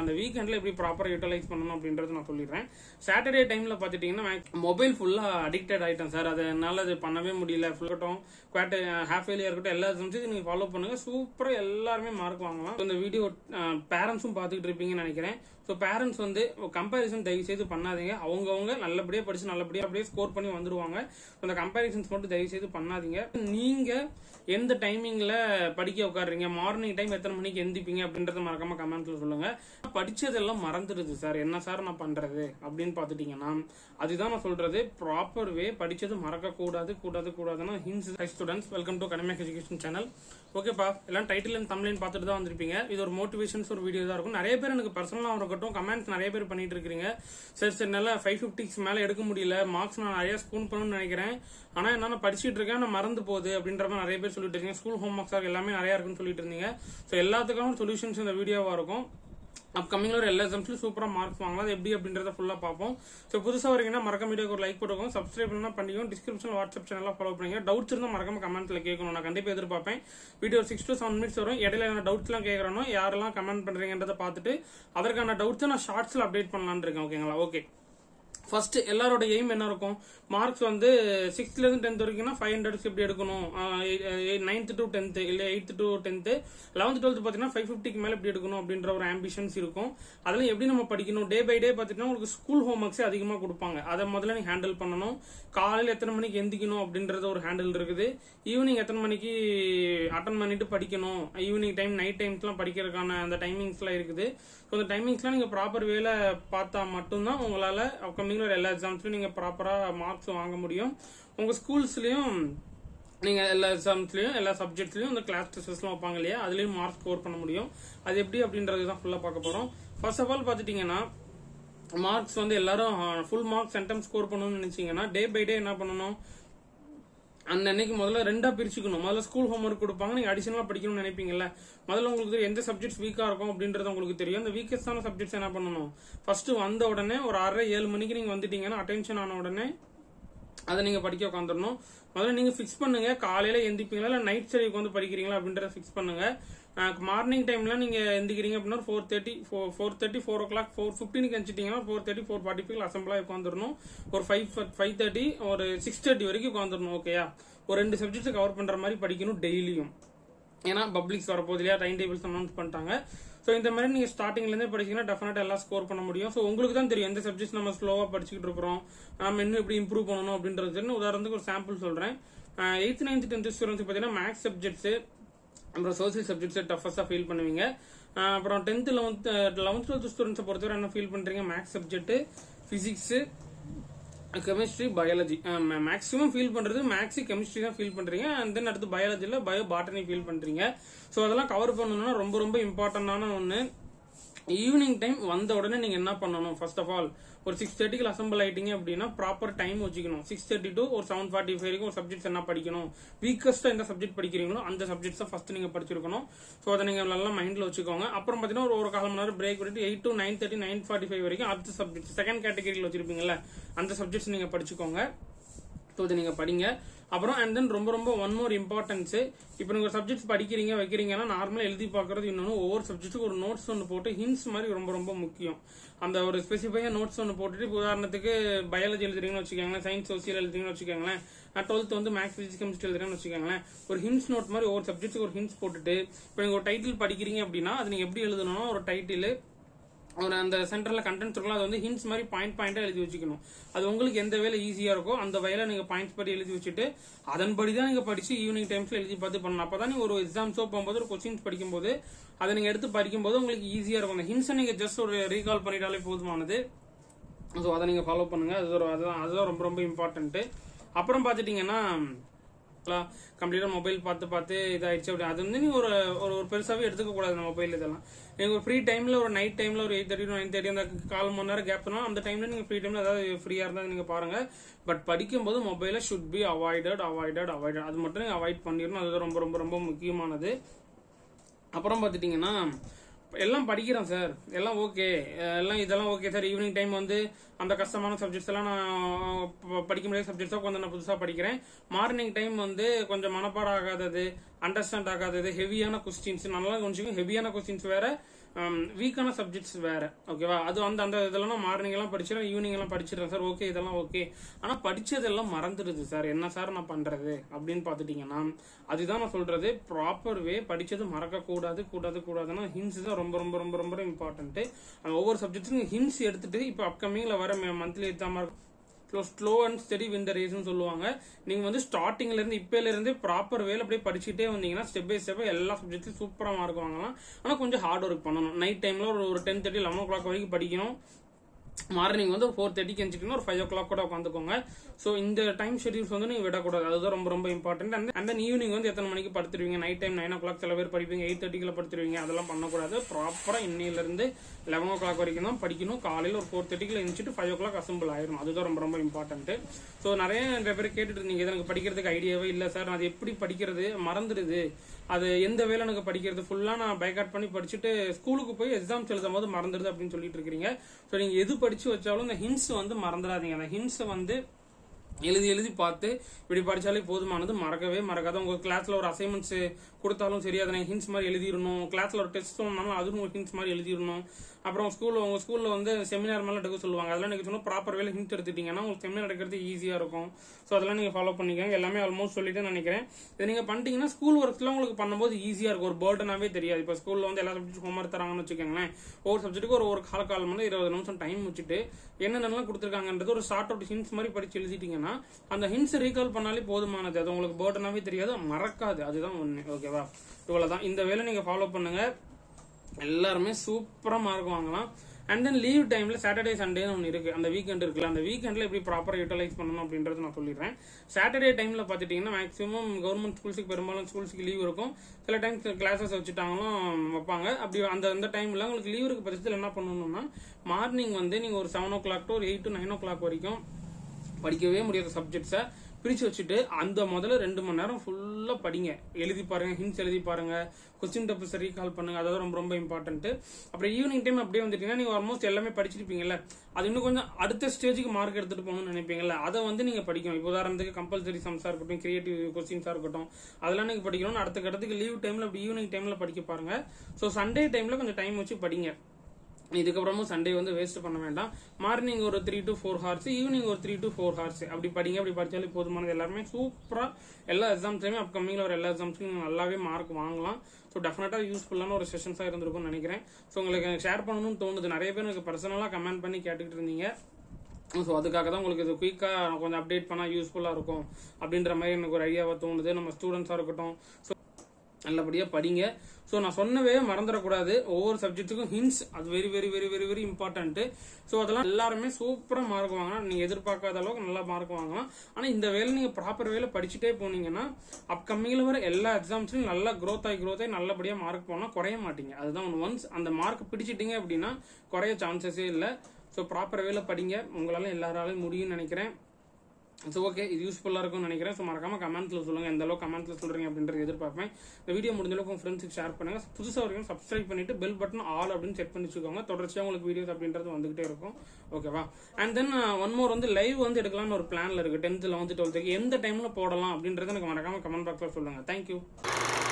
அந்த வீக்கெண்ட்ல எப்படி ப்ராப்பரா யூட்டிலைஸ் பண்ணணும் அப்படின்றது நான் சொல்லிடுறேன் சாட்டர்டே டைம்ல பாத்துட்டீங்கன்னா மொபைல் ஃபுல்லா அடிக்டட் ஆயிட்டேன் சார் அதனால அது பண்ணவே முடியல ஃபுல் இருக்கட்டும் குவார்ட் ஹாஃப் இயர்லியா இருக்கட்டும் எல்லா எக்ஸாம்ஸும் நீங்க ஃபாலோ பண்ணுங்க சூப்பரா எல்லாருமே மார்க் வாங்கலாம் இந்த வீடியோ பேரண்ட்ஸும் பார்த்துக்கிட்டு இருப்பீங்கன்னு நினைக்கிறேன் ஸோ பேரண்ட்ஸ் வந்து கம்பேரிசன் தயவு செய்து பண்ணாதீங்க அவங்கவுங்க நல்லபடியா படிச்சு நல்லபடியா அப்படியே ஸ்கோர் பண்ணி வந்துருவாங்க So, அந்த கம்பேரிசன்ஸ் மட்டும் தயவு செய்து பண்ணாதீங்க நீங்க எந்த டைமிங்ல படிக்க உட்காருறீங்க மார்னிங் டைம் எத்தனை மணிக்கு எந்திப்பீங்க அப்படின்றத மறக்காம கமெண்ட்ல சொல்லுங்க படிச்சதெல்லாம் மறந்துடுது சார் என்ன சார் நான் பண்றது அப்படின்னு பாத்துட்டீங்கன்னா அதுதான் நான் சொல்றது ப்ராப்பர் வே படிச்சது மறக்க கூடாது கூடாது கூடாதுன்னா ஹின்ஸ் ஹை ஸ்டூடெண்ட்ஸ் வெல்கம் டு கனமேக் எஜுகேஷன் சேனல் ஓகேப்பா எல்லாம் டைட்டில் அண்ட் தமிழ்லைன் பார்த்துட்டு தான் வந்திருப்பீங்க இது ஒரு மோட்டிவேஷன்ஸ் ஒரு வீடியோ தான் இருக்கும் நிறைய பேர் எனக்கு பர்சனலாக இருக்கட்டும் கமெண்ட்ஸ் நிறைய பேர் பண்ணிட்டு இருக்கீங்க சரி சரி நல்லா ஃபைவ் ஃபிஃப்டிக்கு மேலே எடுக்க முடியல மார்க்ஸ் நான் நிறைய ஸ்கூன் பண்ணணும்னு நினைக்கிறேன் ஆனால் என்ன படிச்சுட்டு இருக்கேன் நான் மறந்து போகுது அப்படின்ற மாதிரி நிறைய பேர் சொல்லிட்டு இருக்கீங்க ஸ்கூல் ஹோம் ஒர்க்ஸ் எல்லாமே நிறைய இருக்குன்னு சொல்லிட்டு இருந்தீங்க ஸோ எல்லாத்துக்கும் சொல்யூஷன்ஸ் இந்த வீடியோவா இருக்கும் அப்கமிங்ல ஒரு எல்லா எக்ஸாம்ஸ்லயும் சூப்பரா மார்க்ஸ் வாங்கலாம் அது எப்படி அப்படின்றத ஃபுல்லா பார்ப்போம் ஸோ புதுசா வரீங்கன்னா மறக்காம வீடியோக்கு ஒரு லைக் போட்டுக்கோங்க சப்ஸ்கிரைப் பண்ணா பண்ணிக்கோங்க டிஸ்கிரிப்ஷன் வாட்ஸ்அப் சேனல்ல ஃபாலோ பண்ணுங்க டவுட்ஸ் இருந்தா மறக்காம கமெண்ட்ல கேட்கணும் நான் கண்டிப்பா எதிர்பார்ப்பேன் video six to seven minutes வரும் இடையில என்ன டவுட்ஸ் எல்லாம் கேட்கறனோ யாரெல்லாம் கமெண்ட் பண்றீங்கன்றத பார்த்துட்டு அதற்கான டவுட்ஸ் நான் ஷார்ட்ஸ்ல அப்டேட் பண்ணலாம்னு இருக்கேன் ஓகேங்களா ஓகே ஃபர்ஸ்ட் எல்லாரோட எய்ம் என்ன இருக்கும் மார்க்ஸ் வந்து சிக்ஸ்த்ல இருந்து டென்த் வரைக்கும்னா ஃபைவ் ஹண்ட்ரட்ஸ் எப்படி எடுக்கணும் நைன்த் டு டென்த் இல்ல eighth to tenth eleventh twelfth பாத்தீங்கன்னா ஃபைவ் ஃபிஃப்டிக்கு மேல எப்படி எடுக்கணும் அப்படின்ற ஒரு ஆம்பிஷன்ஸ் இருக்கும் அதெல்லாம் எப்படி நம்ம படிக்கணும் டே பை டே பாத்தீங்கன்னா உங்களுக்கு ஸ்கூல் ஹோம் ஒர்க்ஸே அதிகமா கொடுப்பாங்க அதை முதல்ல நீ ஹேண்டில் பண்ணணும் காலையில எத்தனை மணிக்கு எந்திக்கணும் அப்படின்றது ஒரு ஹேண்டில் இருக்குது ஈவினிங் எத்தனை மணிக்கு அட்டன் பண்ணிட்டு படிக்கணும் ஈவினிங் டைம் நைட் டைம்ஸ்லாம் படிக்கிறதுக்கான அந்த டைமிங்ஸ்லாம் இருக்குது ஸோ அந்த டைமிங்ஸ்லாம் நீங்க ப்ராப்பர் வேல பார்த்தா மட்டும்தான் உங்களால அப்கமிங்ல ஒரு எல்லா எக்ஸாம்ஸ்லயும் நீங்க ப்ராப்பரா மார்க்ஸ் வாங்க முடியும் உங்க ஸ்கூல்ஸ்லயும் நீங்க எல்லா எக்ஸாம்ஸ்லயும் எல்லா சப்ஜெக்ட்ஸ்லயும் இந்த கிளாஸ் டெஸ்ட்லாம் வைப்பாங்க இல்லையா அதுலயும் மார்க் ஸ்கோர் பண்ண முடியும் அது எப்படி அப்படின்றது தான் ஃபுல்லா பார்க்க போறோம் ஃபர்ஸ்ட் ஆஃப் ஆல் பாத்துட்டீங்கன்னா மார்க்ஸ் வந்து எல்லாரும் ஃபுல் மார்க் சென்டம் ஸ்கோர் பண்ணணும்னு நினைச்சீங்கன்னா டே பை டே என்ன பண்ணணும் அந்த அன்னைக்கு முதல்ல ரெண்டா பிரிச்சுக்கணும் முதல்ல ஸ்கூல் ஹோம்ஒர்க் கொடுப்பாங்க நீங்க அடிஷனலா படிக்கணும்னு நினைப்பீங்கல்ல முதல்ல உங்களுக்கு தெரியும் எந்த சப்ஜெக்ட்ஸ் வீக்கா இருக்கும் அப்படின்றது உங்களுக்கு தெரியும் அந்த வீக்கஸ்டான சப்ஜெக்ட்ஸ் என்ன பண்ணணும் ஃபர்ஸ்ட் வந்த உடனே ஒரு ஆறரை ஏழு மணிக்கு நீங்க வந்துட்டீங்கன்னா அட்டென்ஷன் ஆன உடனே அதை நீங்க படிக்க உட்காந்துடணும் முதல்ல நீங்க ஃபிக்ஸ் பண்ணுங்க காலையில எந்திப்பீங்களா இல்ல நைட் ஸ்டடிக்கு வந்து படிக்கிறீங்களா அப்படின்றத ஃபிக்ஸ் பண்ணுங்க மார்னிங் டைம்ல நீங்க எந்திக்கிறீங்க அப்படின்னா four thirty four thirty four o'clock four ஃபிஃப்டினுக்கு எந்திச்சிட்டீங்கன்னா four thirty four forty five அசம்பிளா உட்காந்துடணும் ஒரு ஃபைவ் ஃபைவ் தேர்ட்டி ஒரு சிக்ஸ் தேர்ட்டி வரைக்கும் உட்காந்துடணும் ஓகேயா ஒரு ரெண்டு சப்ஜெக்ட்ஸ் கவர் பண்ற மாதிரி படிக்கணும் டெய்லியும் ஏன்னா பப்ளிக்ஸ் வரப்போது இல்லையா டைம் டேபிள்ஸ் அனௌன்ஸ் பண்ணிட்டாங்க ஸோ இந்த மாதிரி நீங்க ஸ்டார்டிங்ல இருந்தே படிச்சீங்கன்னா டெஃபினட்டா எல்லாம் ஸ்கோர் பண்ண முடியும் ஸோ உங்களுக்கு தான் தெரியும் எந்த சப்ஜெக்ட்ஸ் நம்ம ஸ்லோவா படிச்சுக்கிட்டு இருக்கிறோம் நம்ம இன்னும் எப்படி இம்ப்ரூவ் பண்ணணும் அப்படின்றது தெரியும். உதாரணத்துக்கு ஒரு சாம்பிள் சொல்றேன் எயித் நைன்த் டென்த் ஸ்டூடெண்ட்ஸ் பார்த்தீங்கன்னா மேக்ஸ் சப்ஜெக்ட்ஸ் அப்புறம் சோசியல் சப்ஜெக்ட்ஸ் டஃபஸ்டா ஃபீல் பண்ணுவீங்க அஹ் அப்புறம் டென்த் லெவன்த் லெவன்த் டுவெல்த் ஸ்டூடெண்ட்ஸை பொறுத்தவரை என்ன ஃபீல் பண்றீங்க maths subject physics chemistry biology maximum feel பண்றது மேக்ஸ் கெமிஸ்ட்ரி தான் ஃபீல் பண்றீங்க அண்ட் தென் அடுத்து பயாலஜில பயோ பாட்டனி ஃபீல் பண்றீங்க ஸோ அதெல்லாம் கவர் பண்ணணும்னா ரொம்ப ரொம்ப இம்பார்ட்டன்டான ஒன்று ஈவினிங் டைம் வந்த உடனே நீங்க என்ன பண்ணணும் ஃபர்ஸ்ட் ஆஃப் ஆல் ஒரு சிக்ஸ் தேர்ட்டிக்கு அசம்பிள் ஆயிட்டீங்க அப்படின்னா ப்ராப்பர் டைம் வச்சுக்கணும் சிக்ஸ் தேர்ட்டி டு ஒரு செவன் ஃபார்ட்டி ஃபைவ் வரைக்கும் ஒரு சப்ஜெக்ட்ஸ் என்ன படிக்கணும் வீக்கஸ்டா எந்த சப்ஜெக்ட் படிக்கிறீங்களோ அந்த சப்ஜெக்ட்ஸ் ஃபர்ஸ்ட் நீங்க படிச்சிருக்கணும் ஸோ அதை நீங்க நல்லா மைண்ட்ல வச்சுக்கோங்க அப்புறம் பாத்தீங்கன்னா ஒரு ஒரு கால் மணி நேரம் பிரேக் விட்டு eight to nine thirty nine forty five வரைக்கும் அடுத்த சப்ஜெக்ட் செகண்ட் கேட்டகரியில் வச்சிருப்பீங்கல்ல அந்த சப்ஜெக்ட்ஸ் நீங்க படிச்சுக்கோங்க ஸோ இதை நீங்க படிங்க அப்புறம் அண்ட் தென் ரொம்ப ரொம்ப ஒன் மோர் இம்பார்ட்டன்ஸ் இப்போ நீங்க ஒரு சப்ஜெக்ட்ஸ் படிக்கிறீங்க வைக்கிறீங்கன்னா நார்மலா எழுதி பார்க்கறது இன்னொன்று ஒவ்வொரு சப்ஜெக்ட்டுக்கு ஒரு நோட்ஸ் ஒன்று போட்டு ஹின்ஸ் மாதிரி ரொம்ப ரொம்ப முக்கியம் அந்த ஒரு ஸ்பெசிஃபையா நோட்ஸ் ஒன்று போட்டுட்டு இப்போ உதாரணத்துக்கு பயாலஜி எழுதுறீங்கன்னு வச்சுக்கோங்களேன் சயின்ஸ் சோசியல் எழுதுறீங்கன்னு வச்சுக்கோங்களேன் டுவெல்த் வந்து மேக்ஸ் பிசிக்ஸ் கெமிஸ்ட்ரி எழுதுறேன்னு வச்சுக்கோங்களேன் ஒரு ஹின்ஸ் நோட் மாதிரி ஒவ்வொரு சப்ஜெக்ட்டுக்கு ஒரு ஹின்ஸ் போட்டுட்டு இப்போ நீங்க ஒரு டைட்டில் படிக்கிறீங்க அப்படின்னா அது நீங்க எப்படி எழுதணும்னா ஒரு டைட்டில் ஒரு அந்த சென்டர்ல கண்டென்ட்ஸ் இருக்கும் அது வந்து ஹின்ஸ் மாதிரி பாயிண்ட் பாயிண்டா எழுதி வச்சுக்கணும் அது உங்களுக்கு எந்த வேலை ஈஸியா இருக்கோ அந்த வேலை நீங்க பாயிண்ட்ஸ் படி எழுதி வச்சுட்டு அதன்படி தான் நீங்க படிச்சு ஈவினிங் டைம்ஸ்ல எழுதி பார்த்து பண்ணணும் அப்பதான் நீங்க ஒரு எக்ஸாம்ஸோ போகும்போது ஒரு கொஸ்டின்ஸ் படிக்கும்போது அதை நீங்க எடுத்து படிக்கும்போது உங்களுக்கு ஈஸியா இருக்கும் அந்த ஹின்ஸை நீங்க ஜஸ்ட் ஒரு ரீகால் பண்ணிட்டாலே போதுமானது ஸோ அதை நீங்க ஃபாலோ பண்ணுங்க அது ஒரு அதுதான் அதுதான் ரொம்ப ரொம்ப இம்பார்ட்டன்ட் அப்புறம் பாத்துட்டீங்கன்னா கம்ப்ளீட்டா மொபைல் பார்த்து பார்த்து இதாயிடுச்சு அப்படி அது வந்து நீ ஒரு ஒரு ஒரு பெருசாவே எடுத்துக்க கூடாது இந்த மொபைல் இதெல்லாம் நீங்க ஒரு ஃப்ரீ டைம்ல ஒரு நைட் டைம்ல ஒரு எயிட் தேர்ட்டி நைன் தேர்ட்டி அந்த கால் மணி நேரம் கேப் பண்ணா அந்த டைம்ல நீங்க ஃப்ரீ டைம்ல ஏதாவது ஃப்ரீயா இருந்தா நீங்க பாருங்க பட் படிக்கும்போது மொபைல should be avoided avoided avoided அது மட்டும் நீங்க அவாய்ட் பண்ணிடணும் அது ரொம்ப ரொம்ப ரொம்ப முக்கியமானது அப்புறம் பார்த்துட்டீங்கன்னா எல்லாம் படிக்கிறேன் சார் எல்லாம் ஓகே எல்லாம் இதெல்லாம் ஓகே சார் ஈவினிங் டைம் வந்து அந்த கஷ்டமான சப்ஜெக்ட்ஸ் எல்லாம் நான் ப- படிக்க முடியாத சப்ஜெக்ட்ஸாக கொஞ்சம் நான் புதுசாக படிக்கிறேன் மார்னிங் டைம் வந்து கொஞ்சம் மனப்பாடம் ஆகாதது அண்டர்ஸ்டாண்ட் ஆகாதது ஹெவியான கொஸ்டின்ஸ் நல்லா கொஞ்சம் ஹெவியான கொஸ்டின்ஸ் வேற வீக்கான சப்ஜெக்ட்ஸ் வேற ஓகேவா அது அந்த அந்த இதெல்லாம் நான் மார்னிங் எல்லாம் படிச்சிடறேன் ஈவினிங் எல்லாம் படிச்சிடறேன் சார் ஓகே இதெல்லாம் ஓகே ஆனா படிச்சதெல்லாம் மறந்துடுது சார் என்ன சார் நான் பண்றது அப்படின்னு பாத்துட்டீங்கன்னா அதுதான் நான் சொல்றது ப்ராப்பர் வே படிச்சது மறக்க கூடாது கூடாது கூடாதுன்னா ஹின்ஸ் தான் ரொம்ப ரொம்ப ரொம்ப ரொம்ப இம்பார்ட்டன்ட் ஒவ்வொரு சப்ஜெக்ட்டுக்கும் ஹின்ஸ் எடுத்துட்டு இப்போ அப்கமிங்ல வர மந்த்லி எக்ஸாமா இருக்கும் slow slow and steady win the ரேஸ்னு சொல்லுவாங்க நீங்க வந்து ஸ்டார்டிங்ல இருந்து இப்பல இருந்து ப்ராப்பர் வேல அப்படியே படிச்சுட்டே வந்தீங்கன்னா ஸ்டெப் பை ஸ்டெப் எல்லா சப்ஜெக்ட்லயும் சூப்பரா மார்க் வாங்கலாம் ஆனா கொஞ்சம் ஹார்ட் ஒர்க் பண்ணணும் நைட் டைம்ல ஒரு ஒரு ten thirty eleven o'clock வரைக்கும் படிக்கணும் மார்னிங் வந்து ஃபோர் தேர்ட்டிக்கு எஞ்சிக்கணும் ஒரு ஃபைவ் ஓ கிளாக் கூட உட்காந்துக்கோங்க ஸோ இந்த டைம் ஷெடியூல்ஸ் வந்து நீங்க விடக்கூடாது அதுதான் ரொம்ப ரொம்ப important and and then evening வந்து எத்தனை மணிக்கு படுத்துருவீங்க night time nine o'clock சில பேர் படிப்பீங்க எயிட் தேர்ட்டிக்குள்ள படுத்துருவீங்க அதெல்லாம் பண்ணக்கூடாது ப்ராப்பரா இன்னையில இருந்து லெவன் ஓ கிளாக் வரைக்கும் தான் படிக்கணும் காலையில ஒரு ஃபோர் தேர்ட்டிக்குள்ள எழுந்துட்டு ஃபைவ் ஓ கிளாக் அசம்பிள் ஆயிரும் அதுதான் ரொம்ப ரொம்ப இம்பார்ட்டன்ட் ஸோ நிறைய நிறைய பேர் கேட்டுட்டு இருந்தீங்க இது எனக்கு படிக்கிறதுக்கு ஐடியாவே இல்லை சார் அது எப்படி படிக்கிறது மறந்துடுது அது எந்த வேலை எனக்கு படிக்கிறது ஃபுல்லா நான் பைக்காட் பண்ணி படிச்சுட்டு ஸ்கூலுக்கு போய் எக்ஸாம்ஸ் எழுதும் போது மறந்துடுது அப்படின்னு சொல்லிட்டு இருக்கீங்க ஸோ நீங்க எது படிச்சு வச்சாலும் இந்த ஹின்ஸ் வந்து மறந்துடாதீங்க அந்த ஹின்ஸை வந்து எழுதி எழுதி பார்த்து இப்படி படிச்சாலே போதுமானது மறக்கவே மறக்காத உங்க கிளாஸ்ல ஒரு அசைன்மெண்ட்ஸ் கொடுத்தாலும் சரி அதை நீங்க ஹின்ஸ் மாதிரி எழுதிடணும் கிளாஸ்ல ஒரு டெஸ்ட் சொன்னாலும் அதுவும் ஒரு ஹின்ஸ் மாதிரி எழுதிடணும் அப்புறம் ஸ்கூல்ல உங்க ஸ்கூல்ல வந்து செமினார் மேல எடுக்க சொல்லுவாங்க அதெல்லாம் நீங்க சொன்னா ப்ராப்பர் வேலை ஹிண்ட் எடுத்துட்டீங்கன்னா உங்களுக்கு செமினார் எடுக்கிறது ஈஸியா இருக்கும் ஸோ அதெல்லாம் நீங்க ஃபாலோ பண்ணிக்கோங்க எல்லாமே ஆல்மோஸ்ட் சொல்லிட்டு நினைக்கிறேன் இதை நீங்க பண்ணிட்டீங்கன்னா ஸ்கூல் ஒர்க்ஸ்ல உங்களுக்கு பண்ணும்போது ஈஸியா இருக்கும் ஒரு பேர்டனாவே தெரியாது இப்போ ஸ்கூல்ல வந்து எல்லா சப்ஜெக்ட் ஹோம்ஒர்க் தராங்கன்னு வச்சுக்கோங்களேன் ஒவ்வொரு சப்ஜெக்ட்டுக்கு ஒரு ஒரு கால கால் மணி இருபது நிமிஷம் டைம் வச்சுட்டு என்னென்னலாம் கொடுத்துருக்காங்கன்றது ஒரு ஷார்ட் அவுட் ஹின்ஸ் மாதிரி படிச்சு எழுதிட்டீங்கன்னா அந்த ஹின்ஸ் ரீகால் பண்ணாலே போதுமானது அது உங்களுக்கு பேர்டனாவே தெரியாது மறக்காது அதுதான் ஒண்ணு ஓகேவா இவ்வளவுதான் இந்த வேலை நீங்க ஃபாலோ பண்ணுங்க எல்லாருமே சூப்பரா மார்க் வாங்கலாம் அண்ட் தென் லீவ் டைம்ல சாட்டர்டே சண்டேன்னு ஒன்று இருக்கு அந்த வீக்கெண்ட் இருக்குல்ல அந்த வீக்கெண்ட்ல எப்படி ப்ராப்பரா யூட்டிலைஸ் பண்ணணும் அப்படின்றது நான் சொல்லிடுறேன் சாட்டர்டே டைம்ல பாத்துட்டீங்கன்னா மேக்ஸிமம் கவர்மெண்ட் ஸ்கூல்ஸுக்கு பெரும்பாலும் ஸ்கூல்ஸுக்கு லீவ் இருக்கும் சில டைம் கிளாஸஸ் வச்சுட்டாங்களும் வைப்பாங்க அப்படி அந்த அந்த டைம்ல உங்களுக்கு லீவ் இருக்க பட்சத்தில் என்ன பண்ணணும்னா மார்னிங் வந்து நீங்க ஒரு செவன் ஓ கிளாக் டு ஒரு eight to nine o'clock வரைக்கும் படிக்கவே முடியாத சப்ஜெக்ட்ஸை பிரிச்சு வச்சுட்டு அந்த முதல்ல ரெண்டு மணி நேரம் ஃபுல்லா படிங்க எழுதி பாருங்க ஹின்ஸ் எழுதி பாருங்க கொஸ்டின் டப்ஸ் ரீகால் பண்ணுங்க அதாவது ரொம்ப ரொம்ப இம்பார்ட்டன்ட் அப்புறம் ஈவினிங் டைம் அப்படியே வந்துட்டீங்கன்னா நீங்க ஆல்மோஸ்ட் எல்லாமே படிச்சிருப்பீங்கல்ல அது இன்னும் கொஞ்சம் அடுத்த ஸ்டேஜுக்கு மார்க் எடுத்துட்டு போகணும்னு நினைப்பீங்கல்ல அதை வந்து நீங்க படிக்கணும் இப்போ உதாரணத்துக்கு கம்பல்சரி சம்ஸா இருக்கட்டும் கிரியேட்டிவ் கொஸ்டின்ஸா இருக்கட்டும் அதெல்லாம் நீங்க படிக்கணும் அடுத்த கட்டத்துக்கு லீவ் டைம்ல அப்படி ஈவினிங் டைம்ல படிக்க பாருங்க ஸோ சண்டே டைம்ல கொஞ்சம் டைம் வச்சு படிங்க இதுக்கப்புறமும் சண்டே வந்து வேஸ்ட் பண்ண வேண்டாம் மார்னிங் ஒரு three to four hours evening ஒரு த்ரீ டு ஃபோர் ஹார்ஸ் அப்படி படிங்க அப்படி படிச்சாலே போதுமானது எல்லாருமே சூப்பரா எல்லா எக்ஸாம்ஸ்லையுமே அப்கமிங்ல ஒரு எல்லா எக்ஸாம்ஸ்லையும் நல்லாவே மார்க் வாங்கலாம் ஸோ டெஃபினட்டா யூஸ்ஃபுல்லான ஒரு செஷன்ஸா இருந்திருக்கும்னு நினைக்கிறேன் ஸோ உங்களுக்கு ஷேர் பண்ணணும்னு தோணுது நிறைய பேர் எனக்கு பர்சனலா கமெண்ட் பண்ணி கேட்டுக்கிட்டு இருந்தீங்க ஸோ அதுக்காக தான் உங்களுக்கு இது குயிக்காக கொஞ்சம் அப்டேட் பண்ணால் யூஸ்ஃபுல்லாக இருக்கும் அப்படின்ற மாதிரி எனக்கு ஒரு ஐடியாவை தோணுது நம்ம ஸ்டூடெண்ட்ஸாக இருக்கட்டும் ஸோ நல்லபடியாக படிங்க ஸோ நான் சொன்னவே மறந்துடக்கூடாது ஒவ்வொரு சப்ஜெக்ட்டுக்கும் ஹின்ஸ் அது very very very very very important so அதெல்லாம் எல்லாருமே சூப்பராக மார்க் வாங்கலாம் நீங்கள் எதிர்பார்க்காத அளவுக்கு நல்லா மார்க் வாங்கலாம் ஆனால் இந்த வேலை நீங்கள் ப்ராப்பர் வேலை படிச்சுட்டே போனீங்கன்னா அப்கமிங்கில் வர எல்லா எக்ஸாம்ஸ்லையும் நல்லா க்ரோத் ஆகி க்ரோத் ஆகி நல்லபடியாக மார்க் போனால் குறைய மாட்டீங்க அதுதான் ஒன்று ஒன்ஸ் அந்த மார்க் பிடிச்சிட்டீங்க அப்படின்னா குறைய சான்சஸே இல்லை ஸோ ப்ராப்பர் வேலை படிங்க உங்களால எல்லாராலையும் முடியும்னு நினைக்கிறேன் ஸோ ஓகே இது யூஸ்ஃபுல்லாக இருக்கும்னு நினைக்கிறேன் ஸோ மறக்காம கமெண்ட்ல சொல்லுங்க எந்த அளவுக்கு கமெண்ட்ல சொல்றீங்க அப்படின்றது எதிர்பார்ப்பேன் இந்த வீடியோ முடிஞ்ச அளவுக்கு உங்க ஃப்ரெண்ட்ஸுக்கு ஷேர் பண்ணுங்க புதுசாக வரைக்கும் சப்ஸ்கிரைப் பண்ணிட்டு பெல் பட்டன் ஆல் அப்படின்னு செக் பண்ணி வச்சுக்கோங்க தொடர்ச்சியாக உங்களுக்கு வீடியோஸ் அப்படின்றது வந்துகிட்டே இருக்கும் ஓகேவா அண்ட் தென் ஒன் மோர் வந்து லைவ் வந்து எடுக்கலாம்னு ஒரு பிளான்ல இருக்கு டென்த் லெவன்த் டுவெல்த்துக்கு எந்த டைம்ல போடலாம் அப்படின்றத எனக்கு மறக்காம கமெண்ட் பாக்ஸ்ல சொல்லுங்க தேங்க்யூ